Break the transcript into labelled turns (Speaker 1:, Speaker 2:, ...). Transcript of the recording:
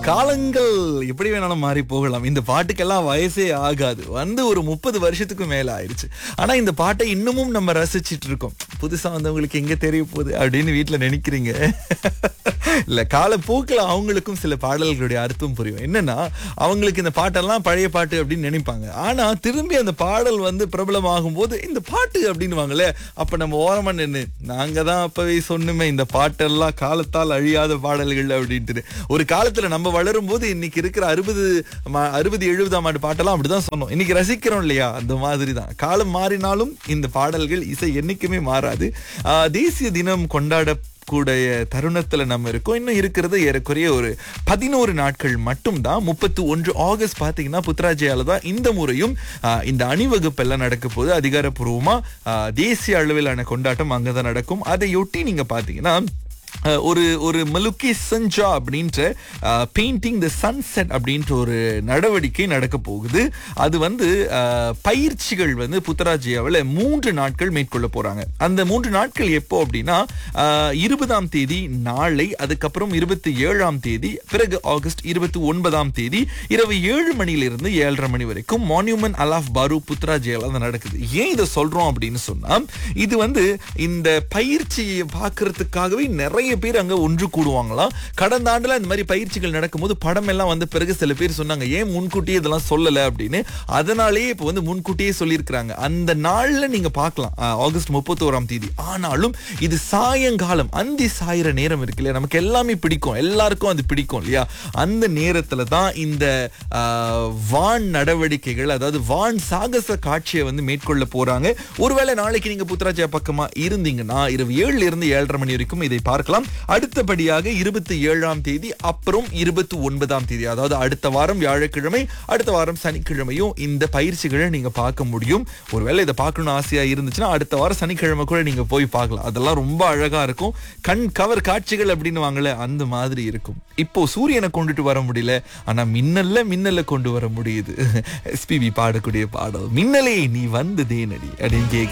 Speaker 1: காலங்கள் எப்படி வேணாலும் மாறி போகலாம் இந்த பாட்டுக்கெல்லாம் வயசே ஆகாது வந்து ஒரு முப்பது வருஷத்துக்கு மேல ஆயிருச்சு ஆனா இந்த பாட்டை இன்னமும் நம்ம ரசிச்சிட்டு இருக்கோம் புதுசா வந்தவங்களுக்கு எங்க தெரிய போகுது அப்படின்னு வீட்டுல நினைக்கிறீங்க இல்ல காலப்போக்கில் அவங்களுக்கும் சில பாடல்களுடைய அர்த்தம் புரியும் என்னன்னா அவங்களுக்கு இந்த பாட்டெல்லாம் பழைய பாட்டு அப்படின்னு நினைப்பாங்க ஆனா திரும்பி அந்த பாடல் வந்து பிரபலமாகும் போது இந்த பாட்டு அப்படின்னுவாங்களே அப்ப நம்ம ஓரமா நின்று நாங்க தான் அப்பவே சொன்னுமே இந்த பாட்டெல்லாம் காலத்தால் அழியாத பாடல்கள் அப்படின்ட்டு ஒரு காலத்துல நம்ம வளரும் போது இன்னைக்கு இருக்கிற அறுபது அறுபது எழுபதாம் ஆண்டு பாட்டெல்லாம் அப்படிதான் சொன்னோம் இன்னைக்கு ரசிக்கிறோம் இல்லையா அந்த மாதிரி தான் காலம் மாறினாலும் இந்த பாடல்கள் இசை என்னைக்குமே மாறாது ஆஹ் தேசிய தினம் கொண்டாட கூடிய தருணத்துல நம்ம இருக்கோம் இன்னும் இருக்கிறது ஏறக்குறைய ஒரு பதினோரு நாட்கள் மட்டும்தான் முப்பத்தி ஒன்று ஆகஸ்ட் பாத்தீங்கன்னா புத்ராஜயால தான் இந்த முறையும் ஆஹ், இந்த அணிவகுப்பு எல்லாம் நடக்க போது அதிகாரப்பூர்வமா ஆஹ், தேசிய அளவிலான கொண்டாட்டம் அங்கதான் நடக்கும் அதையொட்டி நீங்க பாத்தீங்கன்னா அஹ் ஒரு ஒரு மலுக்கி சஞ்சா அப்படின்ற பெயிண்டிங் த சன்செட் அப்படின்ற ஒரு நடவடிக்கை நடக்க போகுது அது வந்து அஹ், பயிற்சிகள் வந்து புத்தராஜியாவில் மூன்று நாட்கள் மேற்கொள்ள போறாங்க அந்த மூன்று நாட்கள் எப்போ அப்படின்னா அஹ், இருபதாம் தேதி நாளை அதுக்கப்புறம் இருபத்தி ஏழாம் தேதி பிறகு ஆகஸ்ட் இருபத்தி ஒன்பதாம் தேதி இரவு ஏழு மணியிலிருந்து ஏழரை மணி வரைக்கும் மான்யூமெண்ட் அலாஃப் பாரு புத்ராஜியால தான் நடக்குது ஏன் இதை சொல்றோம் அப்படின்னு சொன்னா இது வந்து இந்த பயிற்சியை பார்க்கறதுக்காகவே நிறைய பேர் அங்க ஒன்று கூடுவாங்களாம் கடந்த ஆண்டுல இந்த மாதிரி பயிற்சிகள் நடக்கும்போது படம் எல்லாம் வந்த பிறகு சில பேர் சொன்னாங்க ஏன் முன்கூட்டியே இதெல்லாம் சொல்லல அப்படின்னு அதனாலேயே இப்ப வந்து முன்கூட்டியே சொல்லியிருக்கிறாங்க அந்த நாள்ல நீங்க பார்க்கலாம் ஆஹ், ஆகஸ்ட் முப்பத்தோராம் தேதி ஆனாலும் இது சாயங்காலம் அந்தி சாயிற நேரம் இருக்கு இல்லையா நமக்கு எல்லாமே பிடிக்கும் எல்லாருக்கும் அது பிடிக்கும் இல்லையா அந்த நேரத்துல தான் இந்த ஆஹ், வான் நடவடிக்கைகள் அதாவது வான் சாகச காட்சியை வந்து மேற்கொள்ள போறாங்க ஒருவேளை நாளைக்கு நீங்க புத்ராஜா பக்கமா இருந்தீங்கன்னா இரவு ஏழுல இருந்து ஏழரை மணி வரைக்கும் இதை பார்க்கலாம் அடுத்தபடியாக இருபத்தி ஏழாம் தேதி அப்புறம் இருபத்தி ஒன்பதாம் தேதி அதாவது அடுத்த வாரம் வியாழக்கிழமை அடுத்த வாரம் சனிக்கிழமையும் இந்த பயிற்சிகளை நீங்க பார்க்க முடியும் ஒருவேளை இதை பார்க்கணும்னு ஆசையா இருந்துச்சுன்னா அடுத்த வாரம் சனிக்கிழமை கூட நீங்க போய் பார்க்கலாம் அதெல்லாம் ரொம்ப அழகா இருக்கும் கண் கவர் காட்சிகள் அப்படின்னு வாங்கல அந்த மாதிரி இருக்கும் இப்போ சூரியனை கொண்டுட்டு வர முடியல ஆனா மின்னல்ல மின்னலை கொண்டு வர முடியுது எஸ்பிபி பாடக்கூடிய பாடல் மின்னலே நீ வந்ததே நடி அப்படின்னு கேட்க